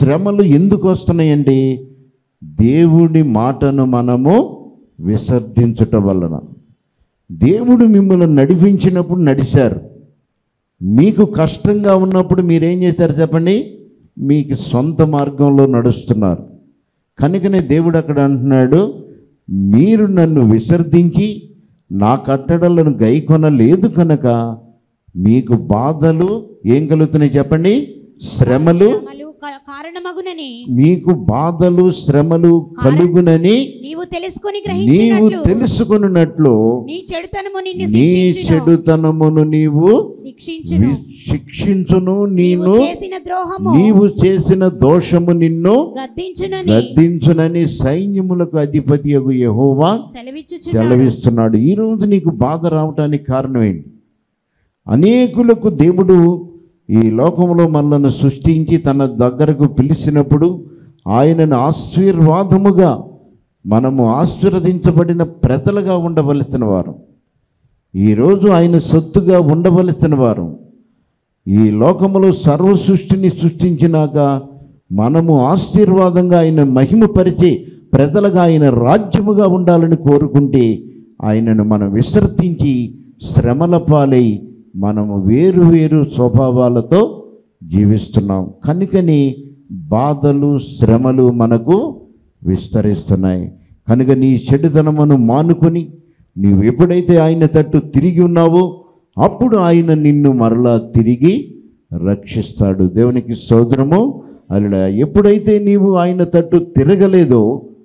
శ్రమలు ఎందుకు వస్తున్నాయండి దేవుడి మాటను మనము విసర్జించటం వలన దేవుడు మిమ్మల్ని నడిపించినప్పుడు నడిచారు మీకు కష్టంగా ఉన్నప్పుడు మీరేం చేశారు చెప్పండి మీకు సొంత మార్గంలో నడుస్తున్నారు కనుకనే దేవుడు అక్కడ అంటున్నాడు మీరు నన్ను విసర్జించి నా కట్టడలను గైకొనలేదు కనుక మీకు బాధలు ఏం కలుగుతున్నాయి చెప్పండి శ్రమలు శ్రమలు క- కారణమగునని మీకు బాధలు శ్రమలు కలుగునని నీవు తెలుసుకొని నీవు గ్రహించినట్లు తెలుసుకున్నట్లు నీ చెడుతనము నిన్ను నీ శిక్షించును చెడుతనమును నీవు శిక్షించును వి- శిక్షించును నీవు నేను చేసిన ద్రోహము నీవు చేసిన దోషము నిన్ను గద్దించునని గద్దించునని సైన్యములకు అధిపతి యగు యెహోవా సెలవిచ్చుచున్నాడు సెలవిస్తున్నాడు ఈరోజు నీకు బాధ రావటానికి కారణం ఏంటి అనేకులకు దేవుడు ఈ లోకంలో మనల్ని సృష్టించి తన దగ్గరకు పిలిచినప్పుడు ఆయనను ఆశీర్వాదముగా మనము ఆశీర్వదించబడిన ప్రజలుగా ఉండవలసిన వారు ఈరోజు ఆయన సొత్తుగా ఉండవలసిన వారు ఈ లోకములో సర్వ సృష్టిని సృష్టించినాక మనము ఆశీర్వాదంగా ఆయన మహిమపరిచే ప్రజలుగా ఆయన రాజ్యముగా ఉండాలని కోరుకుంటే ఆయనను మనం విసర్జించి శ్రమల పాలై మనము వేరు వేరు స్వభావాలతో జీవిస్తున్నాం కనుకని బాధలు శ్రమలు మనకు విస్తరిస్తున్నాయి కనుక నీ చెడుతనమును మానుకొని నీవు ఎప్పుడైతే ఆయన తట్టు తిరిగి ఉన్నావో అప్పుడు ఆయన నిన్ను మరలా తిరిగి రక్షిస్తాడు దేవునికి సోదరము అలా ఎప్పుడైతే నీవు ఆయన తట్టు తిరగలేదో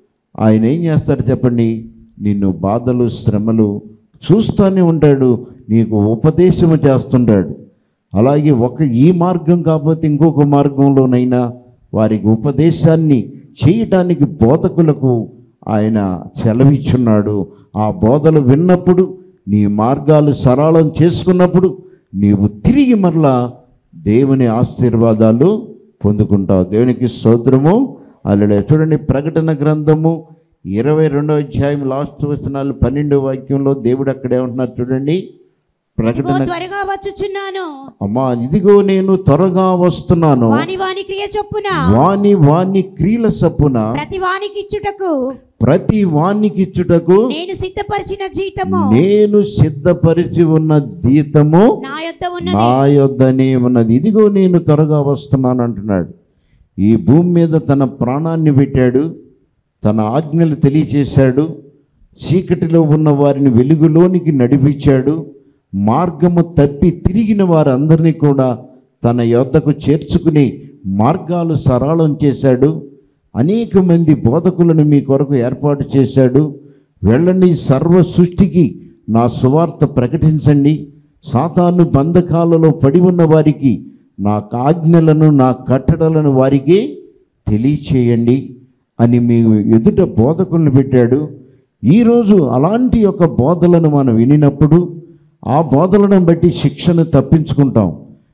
ఆయన ఏం చేస్తాడు చెప్పండి నిన్ను బాధలు శ్రమలు చూస్తూనే ఉంటాడు నీకు ఉపదేశము చేస్తుంటాడు అలాగే ఒక ఈ మార్గం కాకపోతే ఇంకొక మార్గంలోనైనా వారికి ఉపదేశాన్ని చేయటానికి బోధకులకు ఆయన సెలవిచ్చున్నాడు ఆ బోధలు విన్నప్పుడు నీ మార్గాలు సరళం చేసుకున్నప్పుడు నీవు తిరిగి మరలా దేవుని ఆశీర్వాదాలు పొందుకుంటావు దేవునికి స్తోత్రము అల్లుడే చూడండి ప్రకటన గ్రంథము ఇరవై రెండో అధ్యాయం లాస్ట్ వచనాలు పన్నెండో వాక్యంలో దేవుడు అక్కడే ఉంటున్నారు చూడండి ఇదిగో ప్రకటన త్వరగా వచ్చుచున్నాను అమ్మా ఇదిగో నేను త్వరగా వస్తున్నాను వాని వాని క్రియ చొప్పున వాని వాని క్రియల సప్పున ప్రతి వానికి ఇచ్చుటకు ప్రతి వానికిచ్చుటకు నేను సిద్ధపరిచిన జీతము నేను సిద్ధపరిచి ఉన్న దీతము నా యొద్ద ఉన్నది నా యొద్దనే ఉన్నది ఇదిగో నేను త్వరగా వస్తున్నాను అంటున్నాడు ఈ భూమి మీద తన ప్రాణాన్ని పెట్టాడు తన ఆజ్ఞలు తెలియచేశాడు చీకటిలో ఉన్న వారిని వెలుగులోనికి నడిపించాడు మార్గము తప్పి తిరిగిన వారందరినీ కూడా తన యొద్దకు చేర్చుకుని మార్గాలు సరళం చేశాడు అనేక మంది బోధకులను మీ కొరకు ఏర్పాటు చేశాడు వెళ్ళండి సర్వ సృష్టికి నా సువార్త ప్రకటించండి సాతాను బంధకాలలో పడి ఉన్న వారికి నా ఆజ్ఞలను నా కట్టడలను వారికి తెలియచేయండి అని మీ ఎదుట బోధకులను పెట్టాడు ఈరోజు అలాంటి యొక్క బోధలను మనం వినినప్పుడు ఆ బోధలను బట్టి శిక్షను తప్పించుకుంటాం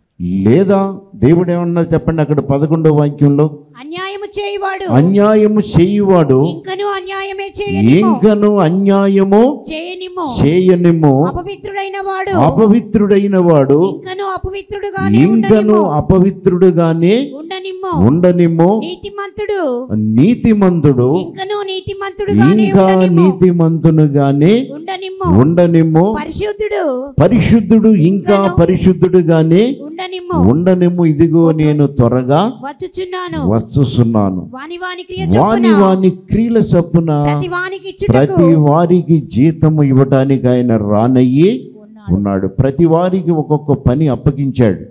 లేదా దేవుడు ఏమన్నారు చెప్పండి అక్కడ పదకొండో వాక్యంలో అన్యాయము చేయువాడు అన్యాయము చేయువాడు ఇంకను అన్యాయమే చేయనిము ఇంకను అన్యాయము చేయనిము చేయనిము అపవిత్రుడైన వాడు అపవిత్రుడైన వాడు ఇంకను అపవిత్రుడుగానే ఇంకను ఉండనిమ్ము అపవిత్రుడుగానే ఉండనిమ్ము ఉండనిమ్ము నీతిమంతుడు నీతిమంతుడు ఇంకను నీతిమంతుడుగానే ఇంకా ఉండనిమ్ము నీతిమంతునుగానే ఉండనిమ్ము ఉండనిమ్ము పరిశుద్ధుడు పరిశుద్ధుడు ఇంకా పరిశుద్ధుడుగానే ఉండనిమ్ము ఉండనిమ్ము ఇదిగో నేను త్వరగా వచ్చుచున్నాను వస్తున్నాను వాని వాని క్రియ వాని చొప్పున వాని క్రియల చొప్పున ప్రతి వానికి ఇచ్చుటకు ప్రతి వారికి జీతము ఇవ్వటానికి ఆయన రానయ్యి ఉన్నాడు ప్రతి వారికి ఒక్కొక్క పని అప్పగించాడు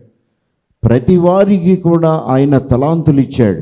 ప్రతి వారికి కూడా ఆయన తలాంతులు ఇచ్చాడు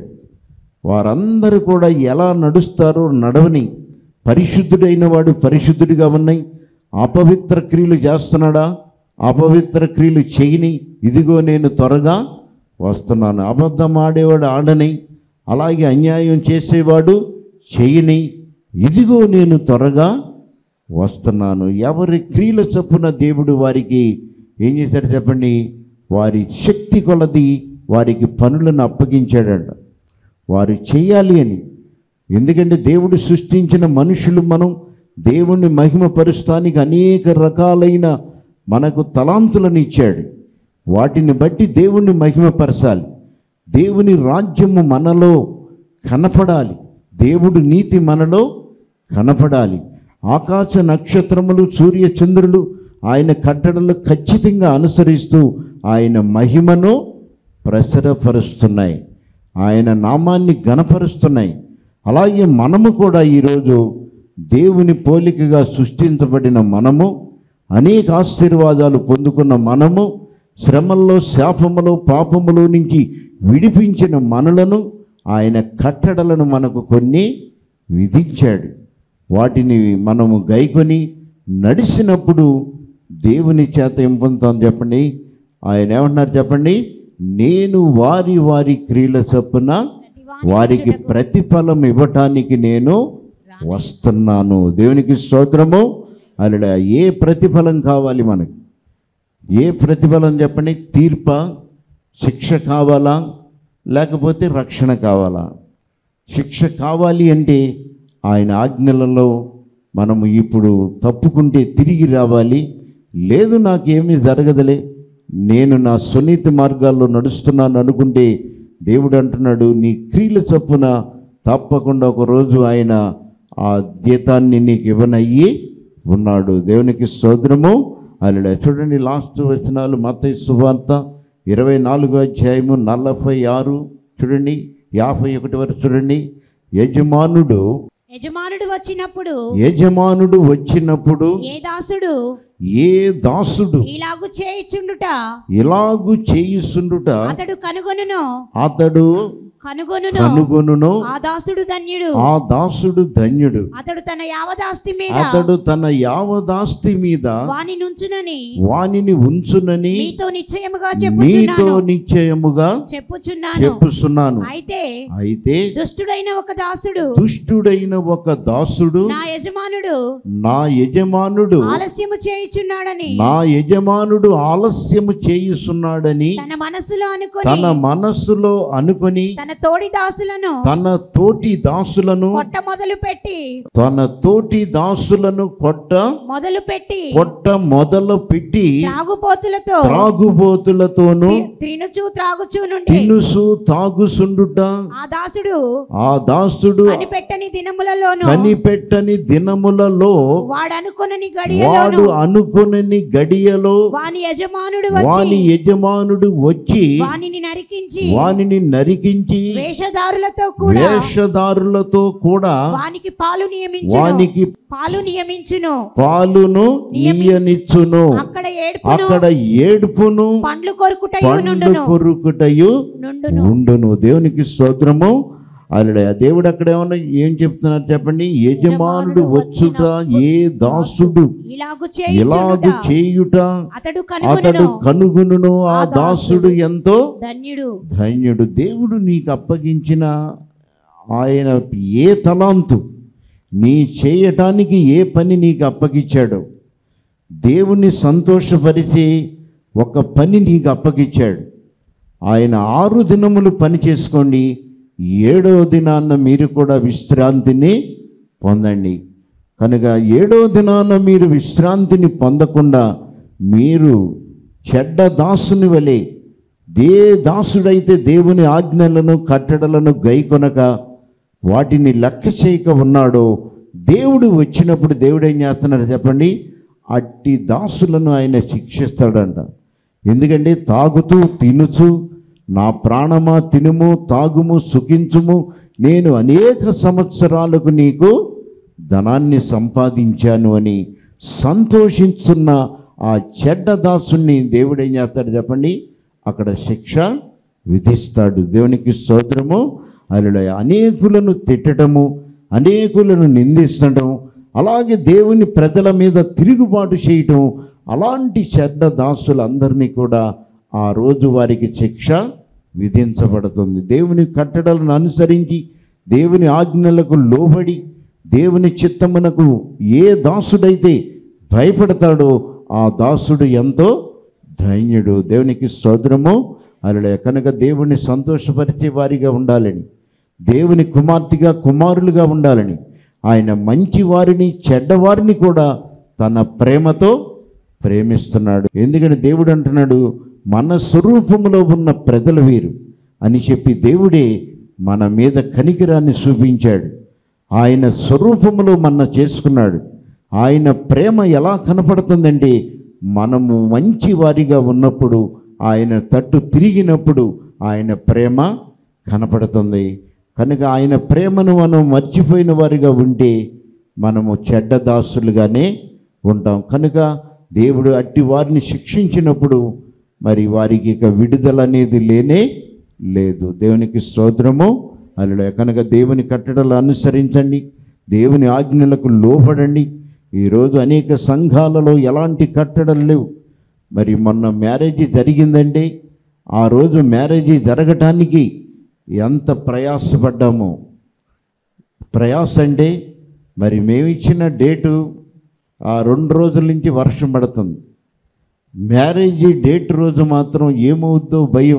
వారందరూ కూడా ఎలా నడుస్తారో నడవని పరిశుద్ధుడైన వాడు పరిశుద్ధుడిగా ఉన్నాయి అపవిత్ర క్రియలు చేస్తున్నాడా అపవిత్ర క్రియలు చేయని ఇదిగో నేను త్వరగా వస్తున్నాను అబద్ధం ఆడేవాడు ఆడని అలాగే అన్యాయం చేసేవాడు చేయని ఇదిగో నేను త్వరగా వస్తున్నాను ఎవరి క్రియల చొప్పున దేవుడు వారికి ఏం చేశాడు చెప్పండి వారి శక్తి కొలది వారికి పనులను అప్పగించాడంట వారు చేయాలి అని ఎందుకంటే దేవుడు సృష్టించిన మనుషులు మనం దేవుణ్ణి మహిమపరుస్తానికి అనేక రకాలైన మనకు తలాంతులను ఇచ్చాడు వాటిని బట్టి దేవుణ్ణి మహిమపరచాలి దేవుని రాజ్యము మనలో కనపడాలి దేవుడు నీతి మనలో కనపడాలి ఆకాశ నక్షత్రములు సూర్య చంద్రులు ఆయన కట్టడలు ఖచ్చితంగా అనుసరిస్తూ ఆయన మహిమను ప్రసరపరుస్తున్నాయి ఆయన నామాన్ని గణపరుస్తున్నాయి అలాగే మనము కూడా ఈరోజు దేవుని పోలికగా సృష్టించబడిన మనము అనేక ఆశీర్వాదాలు పొందుకున్న మనము శ్రమల్లో శాపములో పాపములో నుంచి విడిపించిన మనలను ఆయన కట్టడలను మనకు కొన్ని విధించాడు వాటిని మనము గైకొని నడిచినప్పుడు దేవుని చేత ఏం పొందుతాం చెప్పండి ఆయన ఏమంటున్నారు చెప్పండి నేను వారి వారి క్రియల చొప్పున వారికి ప్రతిఫలం ఇవ్వటానికి నేను వస్తున్నాను దేవునికి స్తోత్రము అలా ఏ ప్రతిఫలం కావాలి మనకి ఏ ప్రతిఫలం చెప్పండి తీర్ప శిక్ష కావాలా లేకపోతే రక్షణ కావాలా శిక్ష కావాలి అంటే ఆయన ఆజ్ఞలలో మనము ఇప్పుడు తప్పుకుంటే తిరిగి రావాలి లేదు నాకేమీ జరగదులే నేను నా సునీతి మార్గాల్లో నడుస్తున్నాను అనుకుంటే దేవుడు అంటున్నాడు నీ క్రియల చొప్పున తప్పకుండా ఒకరోజు ఆయన ఆ జీతాన్ని నీకు ఇవ్వనయ్యి ఉన్నాడు దేవునికి స్తోత్రము అలా చూడండి లాస్ట్ వచనాలు మత సువార్త ఇరవై నాలుగో అధ్యాయము నలభై ఆరు చూడండి యాభై ఒకటి వరకు చూడండి యజమానుడు యజమానుడు వచ్చినప్పుడు యజమానుడు వచ్చినప్పుడు ఏ దాసుడు ఏ దాసుడు ఇలాగు చేయిచుండుట ఇలాగు చేయిస్తుండుట అతడు కనుగొనును అతడు కనుగొనును కనుగొనును ఆ దాసుడు ధన్యుడు ఆ దాసుడు ధన్యుడు అతడు తన యావదాస్తి మీద అతడు తన యావదాస్తి మీద వాని నుంచునని వానిని ఉంచునని మీతో నిశ్చయముగా మీతో చెప్పుచున్నాను నిశ్చయముగా చెప్పుచున్నాను చెప్పుస్తున్నాను అయితే అయితే దుష్టుడైన ఒక దాసుడు దుష్టుడైన ఒక దాసుడు నా యజమానుడు నా యజమానుడు ఆలస్యము చేయుచున్నాడని నా యజమానుడు ఆలస్యము చేయుస్తున్నాడని తన మనస్సులో అనుకొని తన మనస్సులో అనుకొని తన తోడి దాసులను తన తోటి దాసులను కొట్ట మొదలు పెట్టి తన తోటి దాసులను కొట్ట మొదలు పెట్టి కొట్ట మొదలు పెట్టి త్రాగుపోతులతో త్రాగుబోతులతోనూ తి- త్రినుచు త్రాగుచూ నుండి తినుసు తాగుసుండుట ఆ దాసుడు ఆ దాసుడు కనిపెట్టని దినములలోను కనిపెట్టని దినములలో వాడనుకొనని వాడు గడియలోను అనుకునని గడియలో వాని యజమానుడు వాని వచ్చి యజమానుడు వచ్చి వానిని నరికించి వానిని నరికించి వేషధారులతో కూడా వేషధారులతో కూడా వానికి పాలు నియమించును వానికి పాలు నియమించును పాలును నీయనిచ్చును అక్కడ ఏడుపును అక్కడ ఏడుపును పండ్లు కొరుకుటయు పండ్లు నుండును కొరుకుటయు నుండును ఉండును దేవునికి స్తోత్రము అల్లుడ దేవుడు అక్కడ ఏమన్నా ఏం చెప్తున్నారు చెప్పండి యజమానుడు వచ్చుట ఏ దాసుడు ఇలాగు ఇలాగు చేయుచుండుట చేయుట అతడు అతడు కనుగొనును కనుగొనును ఆ దాసుడు ఎంతో ధన్యుడు ధన్యుడు దేవుడు నీకు అప్పగించిన ఆయన ఏ తలాంతు నీ చేయటానికి ఏ పని నీకు అప్పగించాడో దేవుని సంతోషపరిచే ఒక పని నీకు అప్పగించాడు ఆయన ఆరు దినములు పని చేసుకోండి ఏడో దినాన్న మీరు కూడా విశ్రాంతిని పొందండి కనుక ఏడో దినాన మీరు విశ్రాంతిని పొందకుండా మీరు చెడ్డ దాసుని వలె ఏ దాసుడైతే దేవుని ఆజ్ఞలను కట్టడలను గైకొనక వాటిని లెక్క చేయక ఉన్నాడో దేవుడు వచ్చినప్పుడు దేవుడు ఏం చేస్తున్నాడు చెప్పండి అట్టి దాసులను ఆయన శిక్షిస్తాడంట ఎందుకంటే తాగుతూ తినుచు నా ప్రాణమా తినుము తాగుము సుఖించుము నేను అనేక సంవత్సరాలకు నీకు ధనాన్ని సంపాదించాను అని సంతోషించున్న ఆ చెడ్డ దాసుని దేవుడు ఏం చేస్తాడు చెప్పండి అక్కడ శిక్ష విధిస్తాడు దేవునికి స్తోత్రము అలా అనేకులను తిట్టడము అనేకులను నిందిస్తడం అలాగే దేవుని ప్రజల మీద తిరుగుబాటు చేయటం అలాంటి చెడ్డ దాసులందరినీ కూడా ఆ రోజు వారికి శిక్ష విధించబడుతుంది దేవుని కట్టడలను అనుసరించి దేవుని ఆజ్ఞలకు లోబడి దేవుని చిత్తమునకు ఏ దాసుడైతే భయపడతాడో ఆ దాసుడు ఎంతో ధన్యుడు దేవునికి స్తోత్రము అలా కనుక దేవుని సంతోషపరిచే వారిగా ఉండాలని దేవుని కుమార్తెగా కుమారులుగా ఉండాలని ఆయన మంచి వారిని చెడ్డవారిని కూడా తన ప్రేమతో ప్రేమిస్తున్నాడు ఎందుకంటే దేవుడు అంటున్నాడు మన స్వరూపములో ఉన్న ప్రజలు వీరు అని చెప్పి దేవుడే మన మీద కనికిరాన్ని చూపించాడు ఆయన స్వరూపములో మన చేసుకున్నాడు ఆయన ప్రేమ ఎలా కనపడుతుందంటే మనము మంచి వారిగా ఉన్నప్పుడు ఆయన తట్టు తిరిగినప్పుడు ఆయన ప్రేమ కనపడుతుంది కనుక ఆయన ప్రేమను మనం మర్చిపోయిన వారిగా ఉంటే మనము చెడ్డ దాసులుగానే ఉంటాం కనుక దేవుడు అట్టి వారిని శిక్షించినప్పుడు మరి వారికి ఇక విడుదల అనేది లేనే లేదు దేవునికి స్తోత్రము అలా కనుక దేవుని కట్టడలు అనుసరించండి దేవుని ఆజ్ఞలకు లోపడండి ఈరోజు అనేక సంఘాలలో ఎలాంటి కట్టడలు లేవు మరి మొన్న మ్యారేజ్ జరిగిందంటే ఆ రోజు మ్యారేజ్ జరగటానికి ఎంత ప్రయాసపడ్డామో ప్రయాస అంటే మరి మేము ఇచ్చిన డేటు ఆ రెండు రోజుల నుంచి వర్షం పడుతుంది మ్యారేజ్ డేట్ రోజు మాత్రం ఏమవుద్దో భయం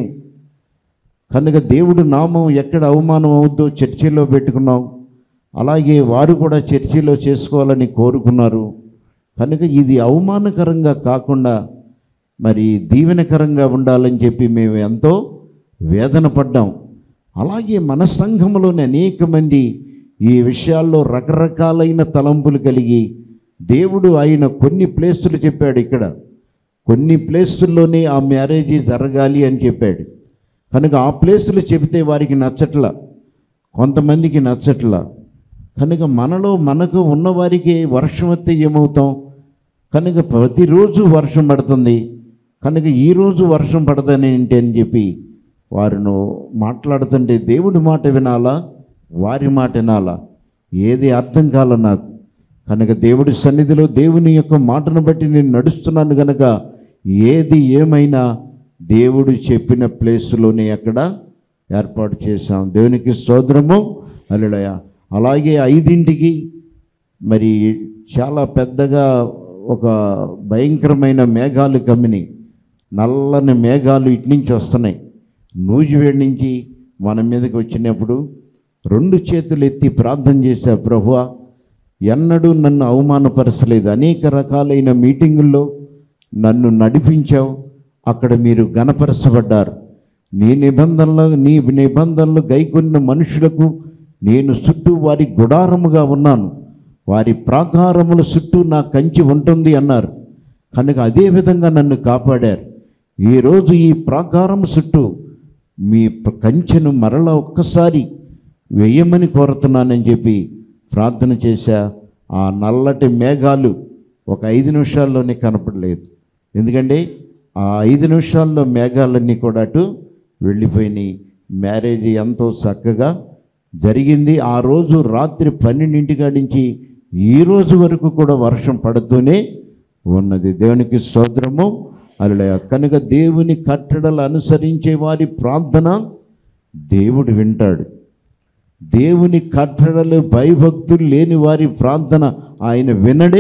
కనుక దేవుడు నామం ఎక్కడ అవమానం అవుద్దో చర్చిలో పెట్టుకున్నాం అలాగే వారు కూడా చర్చిలో చేసుకోవాలని కోరుకున్నారు కనుక ఇది అవమానకరంగా కాకుండా మరి దీవెనకరంగా ఉండాలని చెప్పి మేము ఎంతో వేదన పడ్డాం అలాగే మన సంఘంలోని అనేక మంది ఈ విషయాల్లో రకరకాలైన తలంపులు కలిగి దేవుడు ఆయన కొన్ని ప్లేసులు చెప్పాడు ఇక్కడ కొన్ని ప్లేసుల్లోనే ఆ మ్యారేజ్ జరగాలి అని చెప్పాడు కనుక ఆ ప్లేసులు చెబితే వారికి నచ్చట్లా కొంతమందికి నచ్చట్లా కనుక మనలో మనకు ఉన్నవారికి వర్షం వస్తే ఏమవుతాం కనుక ప్రతిరోజు వర్షం పడుతుంది కనుక ఈరోజు వర్షం పడదని ఏంటి అని చెప్పి వారిను మాట్లాడుతుంటే దేవుడి మాట వినాలా వారి మాట వినాలా ఏది అర్థం కాల నాకు కనుక దేవుడి సన్నిధిలో దేవుని యొక్క మాటను బట్టి నేను నడుస్తున్నాను కనుక ఏది ఏమైనా దేవుడు చెప్పిన ప్లేస్లోనే అక్కడ ఏర్పాటు చేశాం దేవునికి స్తోత్రము అల్లుడయ అలాగే ఐదింటికి మరి చాలా పెద్దగా ఒక భయంకరమైన మేఘాలు కమ్మిని నల్లని మేఘాలు ఇటు నుంచి వస్తున్నాయి నూజివేడి నుంచి మన మీదకి వచ్చినప్పుడు రెండు చేతులు ఎత్తి ప్రార్థన చేశా ప్రభువా ఎన్నడూ నన్ను అవమానపరచలేదు అనేక రకాలైన మీటింగుల్లో నన్ను నడిపించావు అక్కడ మీరు గణపరచబడ్డారు నీ నిబంధనలు నీ నిబంధనలు గైకొన్న మనుషులకు నేను చుట్టూ వారి గుడారముగా ఉన్నాను వారి ప్రాకారముల చుట్టూ నా కంచి ఉంటుంది అన్నారు కనుక అదే విధంగా నన్ను కాపాడారు ఈరోజు ఈ ప్రాకారం చుట్టూ మీ ప- కంచెను మరలా ఒక్కసారి వేయమని కోరుతున్నానని చెప్పి ప్రార్థన చేశా ఆ నల్లటి మేఘాలు ఒక ఐదు నిమిషాల్లోనే కనపడలేదు ఎందుకంటే ఆ ఐదు నిమిషాల్లో మేఘాలన్నీ కూడా అటు వెళ్ళిపోయినాయి మ్యారేజ్ ఎంతో చక్కగా జరిగింది ఆ రోజు రాత్రి పన్నెండింటి నుంచి ఈ రోజు వరకు కూడా వర్షం పడుతూనే ఉన్నది దేవునికి స్తోత్రము అలలయ కనుక దేవుని కట్టడలు అనుసరించే వారి ప్రార్థన దేవుడు వింటాడు దేవుని కట్టడలు భయభక్తులు లేని వారి ప్రార్థన ఆయన వినడే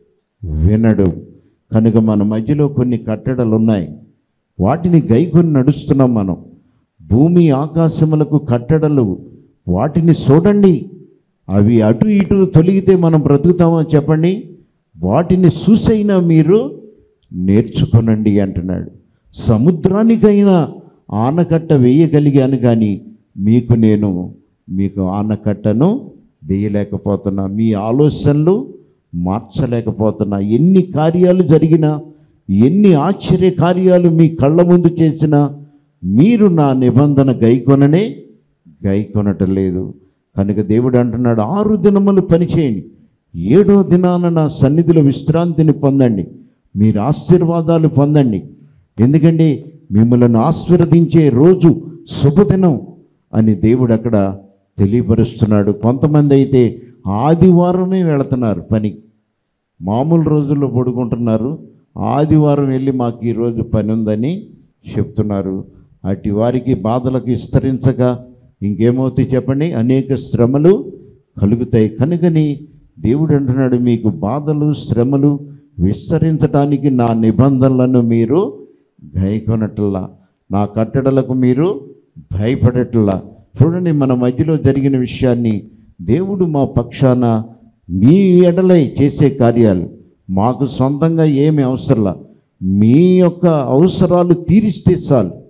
వినడు కనుక మన మధ్యలో కొన్ని కట్టడలు ఉన్నాయి వాటిని గైకొని నడుస్తున్నాం మనం భూమి ఆకాశములకు కట్టడలు వాటిని చూడండి అవి అటు ఇటు తొలగితే మనం బ్రతుకుతామా చెప్పండి వాటిని చూసైనా మీరు నేర్చుకొనండి అంటున్నాడు సముద్రానికైనా ఆనకట్ట వేయగలిగాను కానీ మీకు నేను మీకు ఆనకట్టను వేయలేకపోతున్నా మీ ఆలోచనలు మార్చలేకపోతున్నా ఎన్ని కార్యాలు జరిగినా ఎన్ని ఆశ్చర్య కార్యాలు మీ కళ్ళ ముందు చేసినా మీరు నా నిబంధన గైకొననే గైకొనటం లేదు కనుక దేవుడు అంటున్నాడు ఆరు దినములు పనిచేయండి ఏడో దినాన నా సన్నిధిలో విశ్రాంతిని పొందండి మీరు ఆశీర్వాదాలు పొందండి ఎందుకంటే మిమ్మల్ని ఆశీర్వదించే రోజు శుభదినం అని దేవుడు అక్కడ తెలియపరుస్తున్నాడు కొంతమంది అయితే ఆదివారమే వెళుతున్నారు పనికి మామూలు రోజుల్లో పడుకుంటున్నారు ఆదివారం వెళ్ళి మాకు ఈరోజు పని ఉందని చెప్తున్నారు అటు వారికి బాధలకు విస్తరించక ఇంకేమవుతాయి చెప్పండి అనేక శ్రమలు కలుగుతాయి కనుకని దేవుడు అంటున్నాడు మీకు బాధలు శ్రమలు విస్తరించడానికి నా నిబంధనలను మీరు గైకొనట్లా నా కట్టడలకు మీరు భయపడట్లా చూడండి మన మధ్యలో జరిగిన విషయాన్ని దేవుడు మా పక్షాన మీ ఎడలై చేసే కార్యాలు మాకు సొంతంగా ఏమి అవసరంలా మీ యొక్క అవసరాలు తీరిస్తే చాలు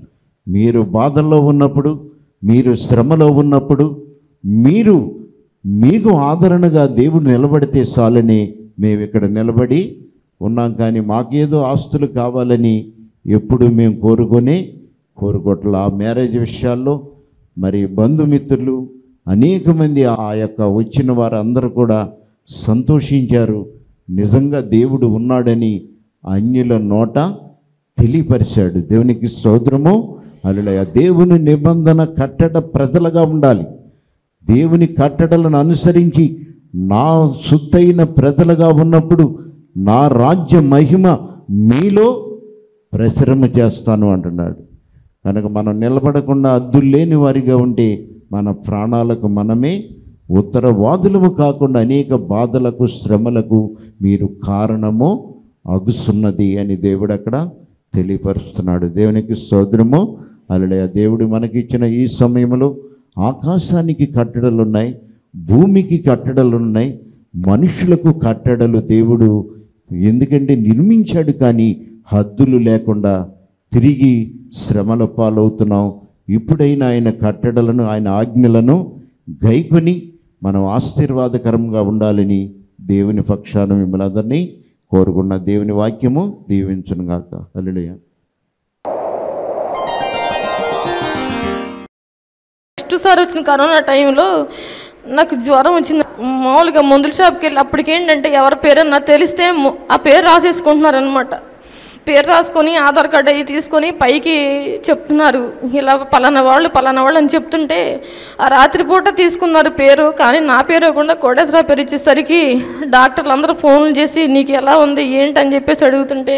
మీరు బాధల్లో ఉన్నప్పుడు మీరు శ్రమలో ఉన్నప్పుడు మీరు మీకు ఆదరణగా దేవుడు నిలబడితే చాలని మేము ఇక్కడ నిలబడి ఉన్నాం కానీ మాకేదో ఆస్తులు కావాలని ఎప్పుడు మేము కోరుకొని కోరుకోవట్లే ఆ మ్యారేజ్ విషయాల్లో మరి బంధుమిత్రులు అనేక మంది ఆ యొక్క వచ్చిన వారందరూ కూడా సంతోషించారు నిజంగా దేవుడు ఉన్నాడని అన్యుల నోట తెలియపరిచాడు దేవునికి స్తోత్రము అలలయ దేవుని నిబంధన కట్టడ ప్రజలుగా ఉండాలి దేవుని కట్టడలను అనుసరించి నా సుత్తైన ప్రజలుగా ఉన్నప్పుడు నా రాజ్య మహిమ మీలో ప్రచురమ చేస్తాను అంటున్నాడు కనుక మనం నిలబడకుండా అద్దులు లేని వారిగా ఉంటే మన ప్రాణాలకు మనమే ఉత్తరవాదులము కాకుండా అనేక బాధలకు శ్రమలకు మీరు కారణము అగుసున్నది అని దేవుడు అక్కడ తెలియపరుస్తున్నాడు దేవునికి సోదరము అలడయ దేవుడు మనకిచ్చిన ఈ సమయంలో ఆకాశానికి కట్టడలు ఉన్నాయి భూమికి కట్టడలు ఉన్నాయి మనుషులకు కట్టడలు దేవుడు ఎందుకంటే నిర్మించాడు కానీ హద్దులు లేకుండా తిరిగి శ్రమల పాలవుతున్నాం ఇప్పుడైనా ఆయన కట్టడలను ఆయన ఆజ్ఞలను గైకొని మనం ఆశీర్వాదకరంగా ఉండాలని దేవుని పక్షాన మిమ్మల్ని అందరినీ కోరుకున్న దేవుని వాక్యము దీవించునుగాక హల్లెలూయా ఫస్ట్ సారి వచ్చిన కరోనా టైంలో నాకు జ్వరం వచ్చింది మామూలుగా మందుల షాప్కి వెళ్ళి అప్పటికేంటంటే ఎవరి పేరన్నా తెలిస్తే ము- ఆ పేరు రాసేసుకుంటున్నారనమాట పేరు రాసుకొని ఆధార్ కార్డు అవి తీసుకొని పైకి చెప్తున్నారు ఇలా పలానా వాళ్ళు పలానా వాళ్ళు అని చెప్తుంటే ఆ రాత్రిపూట తీసుకున్నారు పేరు కానీ నా పేరు ఇవ్వకుండా కోటేశ్వరరావు పేరు ఇచ్చేసరికి డాక్టర్లు అందరూ ఫోన్లు చేసి నీకు ఎలా ఉంది ఏంటి అని చెప్పేసి అడుగుతుంటే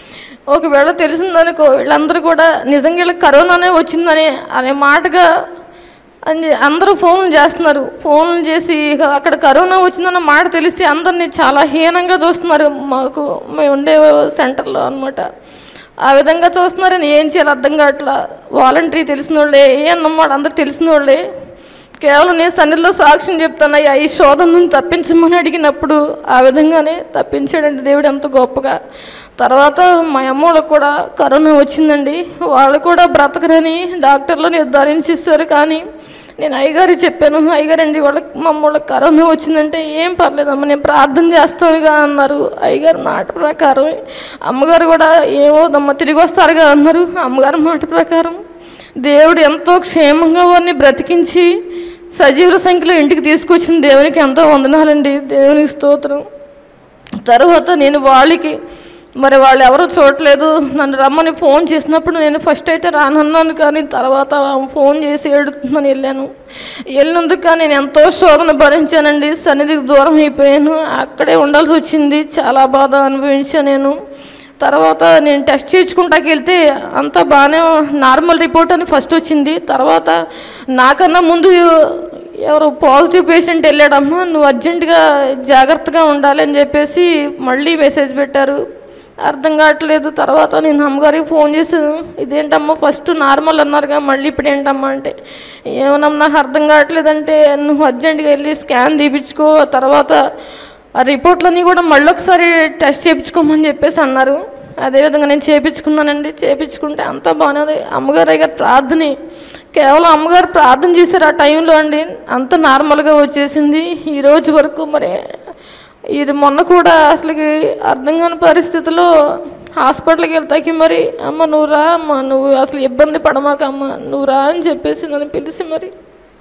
ఒకవేళ తెలిసిందనుకో వీళ్ళందరూ కూడా నిజంగా వీళ్ళకి కరోనానే వచ్చిందని అనే మాటగా అని అందరూ ఫోన్లు చేస్తున్నారు ఫోన్లు చేసి ఇక అక్కడ కరోనా వచ్చిందన్న మాట తెలిస్తే అందరినీ చాలా హీనంగా చూస్తున్నారు మాకు మేము ఉండే సెంటర్లో అనమాట ఆ విధంగా చూస్తున్నారని ఏం చేయాలి అర్థం కావట్లా వాలంటరీ తెలిసిన వాళ్ళే ఏ అన్నమాట అందరు తెలిసిన వాళ్ళే కేవలం నేను సన్నిధిలో సాక్ష్యం చెప్తానయ్యా ఈ శోధన నుంచి తప్పించమని అడిగినప్పుడు ఆ విధంగానే తప్పించాడండి దేవుడు ఎంత గొప్పగా తర్వాత మా అమ్మోళ్ళకు కూడా కరోనా వచ్చిందండి వాళ్ళు కూడా బ్రతకరని డాక్టర్లు నిర్ధారించిస్తారు కానీ నేను అయ్యగారి చెప్పాను అయ్యగారండి వాళ్ళకి మా అమ్మోళ్ళకి కరోనా వచ్చిందంటే ఏం పర్లేదమ్మా నేను ప్రార్థన చేస్తానుగా అన్నారు అయ్యగారు మాట ప్రకారం అమ్మగారు కూడా ఏమోదమ్మా తిరిగి వస్తారుగా అన్నారు అమ్మగారి మాట ప్రకారం దేవుడు ఎంతో క్షేమంగా వారిని బ్రతికించి సజీవుల సంఖ్యలో ఇంటికి తీసుకొచ్చిన దేవునికి ఎంతో వందనాలండి దేవునికి స్తోత్రం తర్వాత నేను వాళ్ళకి మరి వాళ్ళు ఎవరు చూడలేదు నన్ను రమ్మని ఫోన్ చేసినప్పుడు నేను ఫస్ట్ అయితే రానన్నాను కానీ తర్వాత ఫోన్ చేసి ఏడుతున్నాను వెళ్ళాను వెళ్ళినందుకు కానీ నేను ఎంతో శోధన భరించానండి సన్నిధికి దూరం అయిపోయాను అక్కడే ఉండాల్సి వచ్చింది చాలా బాధ అనుభవించాను నేను తర్వాత నేను టెస్ట్ చేయించుకుంటాకి వెళ్తే అంతా బాగానే నార్మల్ రిపోర్ట్ అని ఫస్ట్ వచ్చింది తర్వాత నాకన్నా ముందు ఎవరు పాజిటివ్ పేషెంట్ వెళ్ళాడమ్మా నువ్వు అర్జెంటుగా జాగ్రత్తగా ఉండాలి అని చెప్పేసి మళ్ళీ మెసేజ్ పెట్టారు అర్థం కావట్లేదు తర్వాత నేను అమ్మగారికి ఫోన్ చేశాను ఇదేంటమ్మా ఫస్ట్ నార్మల్ అన్నారుగా మళ్ళీ ఇప్పుడు ఏంటమ్మా అంటే ఏమన్నా నాకు అర్థం కావట్లేదంటే నువ్వు అర్జెంటుగా వెళ్ళి స్కాన్ తీపించుకో తర్వాత ఆ రిపోర్ట్లన్నీ కూడా మళ్ళీ ఒకసారి టెస్ట్ చేయించుకోమని చెప్పేసి అన్నారు అదేవిధంగా నేను చేయించుకున్నానండి చేయించుకుంటే అంతా బాగానే ఉంది అమ్మగారు గారు ప్రార్థన కేవలం అమ్మగారు ప్రార్థన చేశారు ఆ టైంలో అండి అంత నార్మల్గా వచ్చేసింది ఈ రోజు వరకు మరి ఇది మొన్న కూడా అసలుకి అర్థం కాని పరిస్థితిలో హాస్పిటల్కి వెళ్తాకి మరి అమ్మ నువ్వు రా అమ్మ నువ్వు అసలు ఇబ్బంది పడమాక అమ్మ నువ్వు రా అని చెప్పేసి నన్ను పిలిచి మరి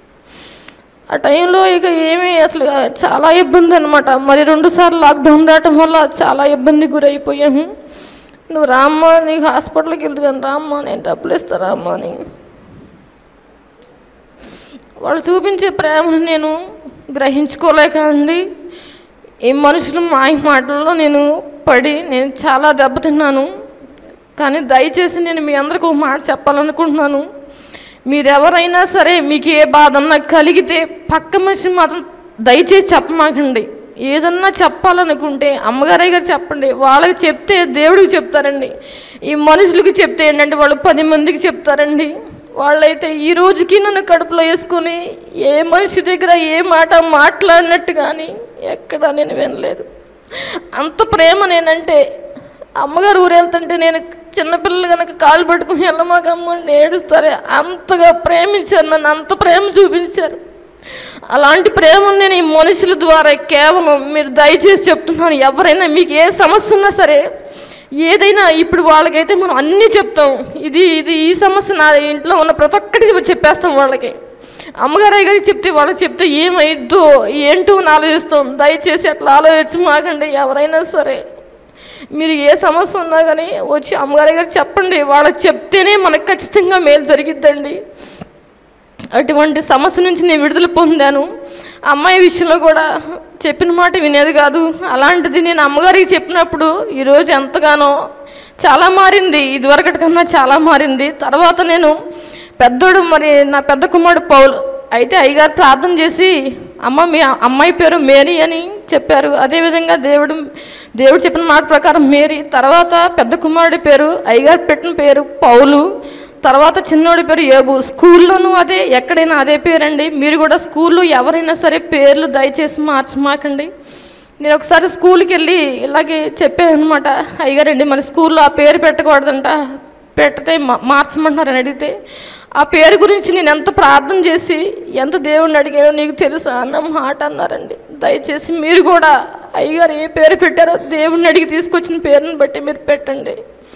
ఆ టైంలో ఇక ఏమీ అసలు చాలా ఇబ్బంది అనమాట మరి రెండు సార్లు లాక్డౌన్ రావటం వల్ల చాలా ఇబ్బంది గురైపోయాము నువ్వు రామ్మా నీకు హాస్పిటల్కి వెళ్తాను రామ్మా నేను డబ్బులు ఇస్తారా అమ్మా అని వాళ్ళు చూపించే ప్రేమను నేను గ్రహించుకోలేక అండి ఈ మనుషులు మాయ మాటల్లో నేను పడి నేను చాలా దెబ్బతిన్నాను కానీ దయచేసి నేను మీ అందరికి ఒక మాట చెప్పాలనుకుంటున్నాను మీరెవరైనా సరే మీకు ఏ బాధ అన్నా కలిగితే పక్క మనిషిని మాత్రం దయచేసి చెప్పమాకండి ఏదన్నా చెప్పాలనుకుంటే అమ్మగారయ్య గారు చెప్పండి వాళ్ళకి చెప్తే దేవుడికి చెప్తారండి ఈ మనుషులకి చెప్తే ఏంటంటే వాళ్ళు పది మందికి చెప్తారండి వాళ్ళైతే ఈ రోజుకి నన్ను కడుపులో వేసుకొని ఏ మనిషి దగ్గర ఏ మాట మాట్లాడినట్టు కానీ ఎక్కడ నేను వినలేదు అంత ప్రేమ నేనంటే అమ్మగారు ఊరు వెళ్తుంటే నేను చిన్నపిల్లలు కనుక కాళ్ళు పట్టుకుని వెళ్ళమాకమ్మ అని ఏడుస్తారు అంతగా ప్రేమించారు నన్ను అంత ప్రేమ చూపించారు అలాంటి ప్రేమను నేను ఈ మనుషుల ద్వారా కేవలం మీరు దయచేసి చెప్తున్నాను ఎవరైనా మీకు ఏ సమస్య ఉన్నా సరే ఏదైనా ఇప్పుడు వాళ్ళకైతే మనం అన్నీ చెప్తాం ఇది ఇది ఈ సమస్య నా ఇంట్లో ఉన్న ప్రతి ఒక్కటి చెప్పేస్తాం వాళ్ళకి అమ్మగారు గారికి చెప్తే వాళ్ళకి చెప్తే ఏమైద్దో ఏంటో అని ఆలోచిస్తాం దయచేసి అట్లా ఆలోచించి మాకండి ఎవరైనా సరే మీరు ఏ సమస్య ఉన్నా కానీ వచ్చి అమ్మగారి గారు చెప్పండి వాళ్ళకి చెప్తేనే మనకు ఖచ్చితంగా మేలు జరిగిద్దండి అటువంటి సమస్య నుంచి నేను విడుదల పొందాను అమ్మాయి విషయంలో కూడా చెప్పిన మాట వినేది కాదు అలాంటిది నేను అమ్మగారికి చెప్పినప్పుడు ఈరోజు ఎంతగానో చాలా మారింది ఇదివరకటి కన్నా చాలా మారింది తర్వాత నేను పెద్దోడు మరి నా పెద్ద కుమారుడు పౌలు అయితే అయ్యగారు ప్రార్థన చేసి అమ్మ మీ అమ్మాయి పేరు మేరీ అని చెప్పారు అదేవిధంగా దేవుడు దేవుడు చెప్పిన మాట ప్రకారం మేరీ తర్వాత పెద్ద కుమారుడి పేరు అయ్యగారు పెట్టిన పేరు పౌలు తర్వాత చిన్నోడి పేరు ఏబు స్కూల్లోనూ అదే ఎక్కడైనా అదే పేరండి మీరు కూడా స్కూల్లో ఎవరైనా సరే పేర్లు దయచేసి మార్చమాకండి నేను ఒకసారి స్కూల్కి వెళ్ళి ఇలాగే చెప్పాను అనమాట అయ్యగారండి మన స్కూల్లో ఆ పేరు పెట్టకూడదంట పెడితే మా- మార్చమంటున్నారని అడిగితే ఆ పేరు గురించి నేను ఎంత ప్రార్థన చేసి ఎంత దేవుణ్ణి అడిగానో నీకు తెలుసా అన్న మాట అన్నారండి దయచేసి మీరు కూడా అయ్యగారు ఏ పేరు పెట్టారో దేవుణ్ణి అడిగి తీసుకొచ్చిన పేరుని బట్టి మీరు పెట్టండి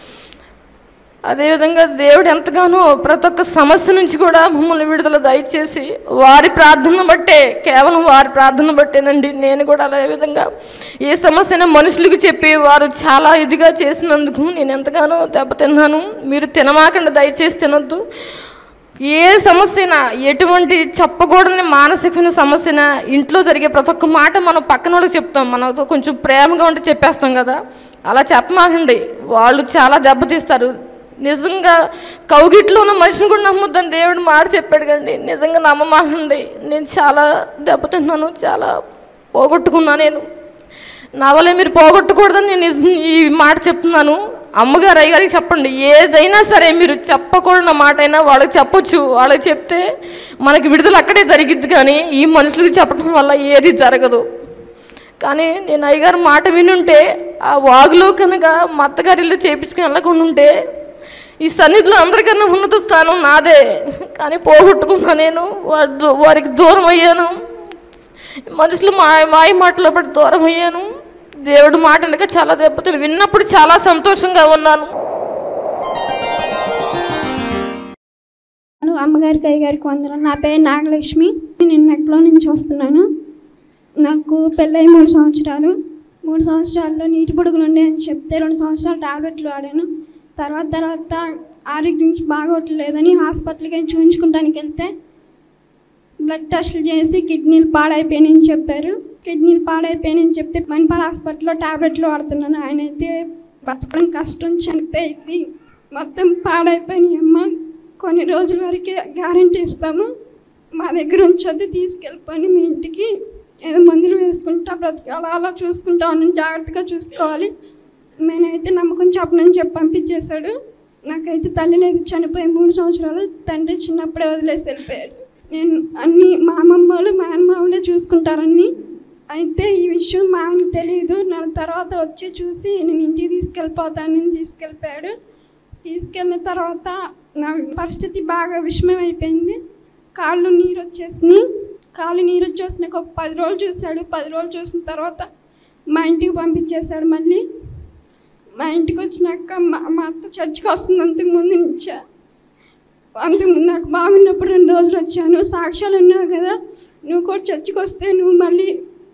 అదేవిధంగా దేవుడు ఎంతగానో ప్రతి ఒక్క సమస్య నుంచి కూడా మమ్మల్ని విడుదల దయచేసి వారి ప్రార్థన బట్టే కేవలం వారి ప్రార్థన బట్టేనండి నేను కూడా అదే విధంగా ఏ సమస్యను మనుషులకు చెప్పి వారు చాలా ఇదిగా చేసినందుకు నేను ఎంతగానో దెబ్బతిన్నాను మీరు తినమాకండి దయచేసి తినొద్దు ఏ సమస్యనా ఎటువంటి చెప్పకూడని మానసికమైన సమస్యనా ఇంట్లో జరిగే ప్రతి ఒక్క మాట మనం పక్కన వాళ్ళకి చెప్తాం మనతో కొంచెం ప్రేమగా ఉంటే చెప్పేస్తాం కదా అలా చెప్పమాకండి వాళ్ళు చాలా దెబ్బతీస్తారు నిజంగా కౌగిట్లో ఉన్న మనిషిని కూడా నమ్మొద్దని దేవుడు మాట చెప్పాడు కండి నిజంగా నమ్మమాకండి నేను చాలా దెబ్బతిన్నాను చాలా పోగొట్టుకున్నా నేను నా వల్ల మీరు పోగొట్టకూడదని నేను నిజం- ఈ మాట చెప్తున్నాను అమ్మగారు అయ్యగారికి చెప్పండి ఏదైనా సరే మీరు చెప్పకూడన మాట అయినా వాళ్ళకి చెప్పొచ్చు వాళ్ళకి చెప్తే మనకి విడుదల అక్కడే జరిగిద్ది కానీ ఈ మనుషులకు చెప్పడం వల్ల ఏది జరగదు కానీ నేను అయ్యగారు మాట వినుంటే ఆ వాగులో కనుక మా అత్తగారి ఇల్లు చేయించుకుని వెళ్ళకుండా ఉంటే ఈ సన్నిధిలో అందరికన్నా ఉన్నత స్థానం నాదే కానీ పోగొట్టుకున్నా నేను వారి దూ- వారికి దూరం అయ్యాను మనుషులు మా మాయ మాటలో పడి దూరం అయ్యాను దేవుడు మాట వెనక చాలా దెబ్బతిని విన్నప్పుడు చాలా సంతోషంగా ఉన్నాను హలో అమ్మగారికి అయ్యగారికి వందనం నా పేరు నాగలక్ష్మి నేను నెట్లో నుంచి వస్తున్నాను నాకు పెళ్ళై మూడు సంవత్సరాలు మూడు సంవత్సరాల్లో నీటి పొడుగులు ఉన్నాయని చెప్తే రెండు సంవత్సరాలు టాబ్లెట్లు వాడాను తర్వాత తర్వాత ఆరోగ్యం బాగోట్లేదని హాస్పిటల్కి వెళ్ళి చూపించుకోవడానికి వెళ్తే బ్లడ్ టెస్టులు చేసి కిడ్నీలు పాడైపోయినాయని చెప్పారు కిడ్నీలు పాడైపోయినాయని చెప్తే మణిపాల్ హాస్పిటల్లో టాబ్లెట్లు వాడుతున్నాను ఆయన అయితే బతకడం కష్టం చనిపోయింది మొత్తం పాడైపోయినాయి అమ్మ కొన్ని రోజుల వరకే గ్యారంటీ ఇస్తాము మా దగ్గర ఉంచొద్దు తీసుకెళ్ళిపోయి మీ ఇంటికి ఏదో మందులు వేసుకుంటా బ్రతికి అలా అలా చూసుకుంటా ఉన్నాను జాగ్రత్తగా చూసుకోవాలి నేనైతే నమ్మకం చెప్పనని చెప్పి పంపించేశాడు నాకైతే తల్లి లేదు చనిపోయి మూడు సంవత్సరాలు తండ్రి చిన్నప్పుడే వదిలేసి వెళ్ళిపోయాడు నేను అన్ని మా అమ్మమ్మ వాళ్ళు మా అమ్మమ్మలే చూసుకుంటారని అయితే ఈ విషయం మా ఆయనకు తెలియదు నా తర్వాత వచ్చి చూసి నేను ఇంటికి తీసుకెళ్ళిపోతానని తీసుకెళ్ళిపోయాడు తీసుకెళ్ళిన తర్వాత నా పరిస్థితి బాగా విషమం అయిపోయింది కాళ్ళు నీరు వచ్చేసినాయి కాళ్ళు నీరు వచ్చేసినాక ఒక పది రోజులు చూశాడు పది రోజులు చూసిన తర్వాత మా ఇంటికి పంపించేశాడు మళ్ళీ మా ఇంటికి వచ్చినాక మా మా అత్త చర్చికి వస్తుంది అంతకు ముందు నుంచే అంతకు ముందు నాకు బాగున్నప్పుడు రెండు రోజులు వచ్చాను సాక్ష్యాలు ఉన్నావు కదా నువ్వు కూడా చర్చికి వస్తే నువ్వు మళ్ళీ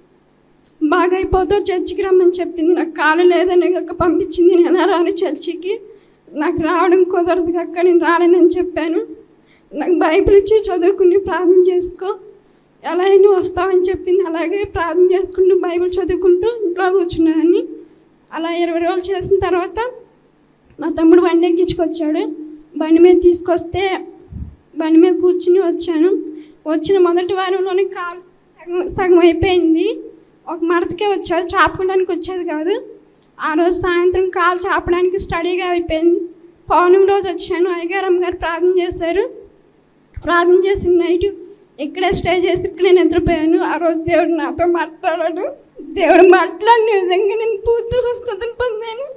బాగా అయిపోతావు చర్చికి రమ్మని చెప్పింది నాకు కాలు లేదని అక్క పంపించింది నేను ఎలా రాను చర్చికి నాకు రావడం కుదరదు అక్క నేను రాలేనని చెప్పాను నాకు బైబిల్ ఇచ్చి చదువుకుని ప్రార్థన చేసుకో ఎలా అయినా వస్తావని చెప్పింది అలాగే ప్రార్థన చేసుకుంటూ బైబిల్ చదువుకుంటూ ఇంట్లో కూర్చున్నాను అలా ఇరవై రోజులు చేసిన తర్వాత మా తమ్ముడు బండి ఎక్కించుకొచ్చాడు బండి మీద తీసుకొస్తే బండి మీద కూర్చుని వచ్చాను వచ్చిన మొదటి వారంలోనే కాలు సగం సగం అయిపోయింది ఒక మడతకే వచ్చేది చాపుకోవడానికి వచ్చేది కాదు ఆ రోజు సాయంత్రం కాలు చాపడానికి స్టడీగా అయిపోయింది పౌర్ణమి రోజు వచ్చాను అయ్యగారు అమ్మగారు ప్రార్థన చేశారు ప్రార్థన చేసిన నైట్ ఇక్కడే స్టే చేసి ఇక్కడ నేను నిద్రపోయాను ఆ రోజు దేవుడు నాతో మాట్లాడాడు దేవుడు మాట్లాడిన విధంగా నేను పూర్తి స్వస్థతను పొందాను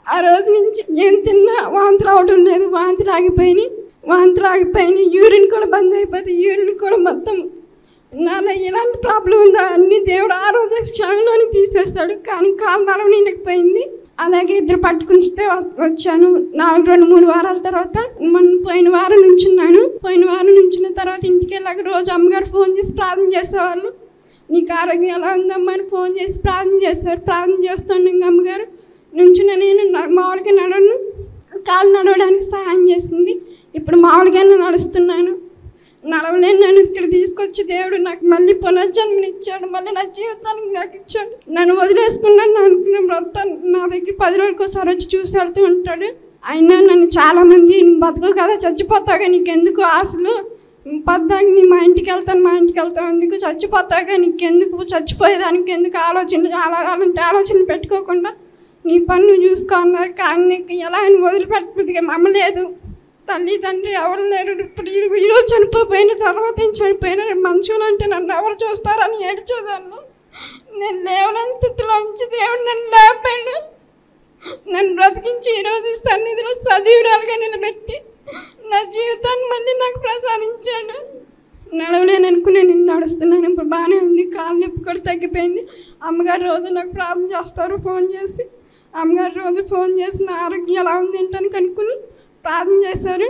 ఆ రోజు నుంచి ఏం తిన్నా వాంతులు అవడం లేదు వాంతులు ఆగిపోయినాయి వాంతులు ఆగిపోయినాయి యూరిన్ కూడా బంద్ అయిపోయింది యూరిన్ కూడా మొత్తం నాలో ఎలాంటి ప్రాబ్లం ఉందో అన్ని దేవుడు ఆ రోజు క్షణంలోనే తీసేస్తాడు కానీ కాలు నడవనీయలేకపోయింది అలాగే ఇద్దరు పట్టుకుంటే వచ్చాను నాలుగు రెండు మూడు వారాల తర్వాత మొన్న పోయిన వారం నుంచున్నాను పోయిన వారం నుంచిన తర్వాత ఇంటికి వెళ్ళాక రోజు అమ్మగారు ఫోన్ చేసి ప్రార్థన చేసేవాళ్ళు నీకు ఆరోగ్యం ఎలా ఉందమ్మా అని ఫోన్ చేసి ప్రార్థన చేస్తారు ప్రార్థన చేస్తున్నాం అమ్మగారు నుంచున్న నేను న- మామూలుగా నడవను కాలు నడవడానికి సహాయం చేసింది ఇప్పుడు మామూలుగానే నడుస్తున్నాను నడవలేను నన్ను ఇక్కడ తీసుకొచ్చి దేవుడు నాకు మళ్ళీ పునర్జన్మనిచ్చాడు మళ్ళీ నా జీవితానికి నాకు ఇచ్చాడు నన్ను వదిలేసుకున్నాను అనుకున్న భర్త నా దగ్గర పది రోజులకు ఒకసారి వచ్చి చూసి వెళ్తూ ఉంటాడు అయినా నన్ను చాలామంది "నువ్వు బతుకు కదా చచ్చిపోతావుగా నీకెందుకు ఆశలు పద్దాక నీ మా ఇంటికి వెళ్తాను మా ఇంటికి వెళ్తాను ఎందుకు చచ్చిపోతావుగా నీకెందుకు చచ్చిపోయేదానికి ఎందుకు ఆలోచనలు అలా అలాంటి ఆలోచనలు పెట్టుకోకుండా నీ పని నువ్వు చూసుకో అన్నారు కానీ నీకు ఎలా అని వదిలిపెట్టబుద్దిగా మమ్మలేదు తల్లి తండ్రి ఎవరు లేరు ఇప్పుడు ఈ- ఈరోజు చనిపోయిన తర్వాత నేను చనిపోయిన మనుషులు అంటే నన్ను ఎవరు చూస్తారని ఏడ్చేదాన్ని నేను లేవలేని స్థితిలో ఉంచి దేవుడు నన్ను లేపాడు నన్ను బ్రతికించి ఈరోజు ఈ సన్నిధిలో సజీవురాలుగా నిలబెట్టి నా జీవితాన్ని మళ్ళీ నాకు ప్రసాదించాడు నడవలేను అనుకుని నేను నడుస్తున్నాను ఇప్పుడు బాగానే ఉంది కాలు నొప్పి కూడా తగ్గిపోయింది అమ్మగారు రోజు నాకు ప్రార్థన చేస్తారు ఫోన్ చేసి అమ్మగారు రోజు ఫోన్ చేసి నా ఆరోగ్యం ఎలా ఉంది ఏంటని కనుక్కుని ప్రార్థన చేశారు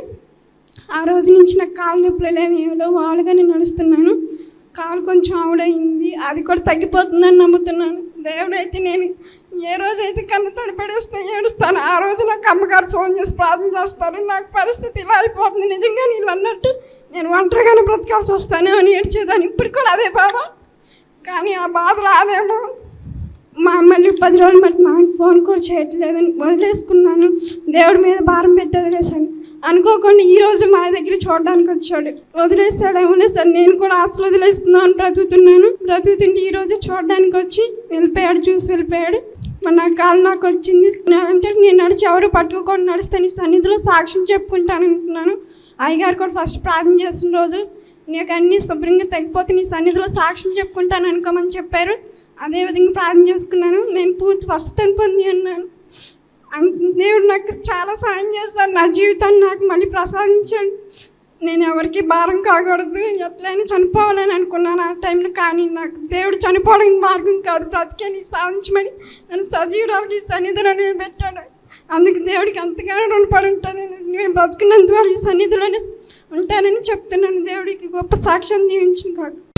ఆ రోజు నుంచి నాకు కాలు నొప్పులు లేవు ఏమిలో వాళ్ళుగా నేను నడుస్తున్నాను కాలు కొంచెం ఆవిడయింది అది కూడా తగ్గిపోతుందని నమ్ముతున్నాను దేవుడైతే నేను ఏ రోజైతే కన్ను తడిపడేస్తే ఏడుస్తాను ఆ రోజు నాకు అమ్మగారు ఫోన్ చేసి ప్రార్థన చేస్తారు నాకు పరిస్థితి ఇలా అయిపోతుంది నిజంగా నీళ్ళు అన్నట్టు నేను ఒంటరిగానే బ్రతకాల్సి వస్తాను అని ఏడ్చేదాన్ని ఇప్పుడు కూడా అదే బాధ కానీ ఆ బాధ రాదేమో మా మళ్ళీ పది రోజులు బట్టి మా ఆయన ఫోన్ కూడా చేయట్లేదని వదిలేసుకున్నాను దేవుడి మీద భారం పెట్టి వదిలేశాను అనుకోకుండా ఈ రోజు మా దగ్గర చూడడానికి వచ్చాడు వదిలేస్తాడేమో సార్ నేను కూడా ఆశలు వదిలేసుకుందాం అని బ్రతుకుతున్నాను బ్రతుకుతుంటే ఈ రోజు చూడడానికి వచ్చి వెళ్ళిపోయాడు చూసి వెళ్ళిపోయాడు మరి నా కాలు నాకు వచ్చింది నా- అంటే నేను నడిచి ఎవరు పట్టుకోకుండా నడిస్తే నీ సన్నిధిలో సాక్ష్యం చెప్పుకుంటాను అంటున్నాను అయ్యగారు కూడా ఫస్ట్ ప్రార్థన చేసిన రోజు నీకు అన్నీ శుభ్రంగా తగ్గిపోతే నీ సన్నిధిలో సాక్ష్యం చెప్పుకుంటాను అనుకోమని చెప్పారు అదే విధంగా ప్రార్థన చేసుకున్నాను నేను పూర్తి స్వస్థతను పొంది ఉన్నాను అన్- దేవుడు నాకు చాలా సాయం చేస్తాడు నా జీవితాన్ని నాకు మళ్ళీ ప్రసాదించాడు నేను ఎవరికి భారం కాకూడదు ఎట్లయినా చనిపోవాలని అనుకున్నాను ఆ టైంలో కానీ నాకు దేవుడు చనిపోవడానికి మార్గం కాదు బ్రతికేని సాధించమని నన్ను సజీవురాలకి సన్నిధిలో పెట్టాడు అందుకు దేవుడికి అంతగానో రుణపడి ఉంటాను నేను బ్రతుకున్నందువల్ల ఈ సన్నిధిలోనే ఉంటానని చెప్తున్నాను దేవుడికి గొప్ప సాక్ష్యం దీవించిన కాక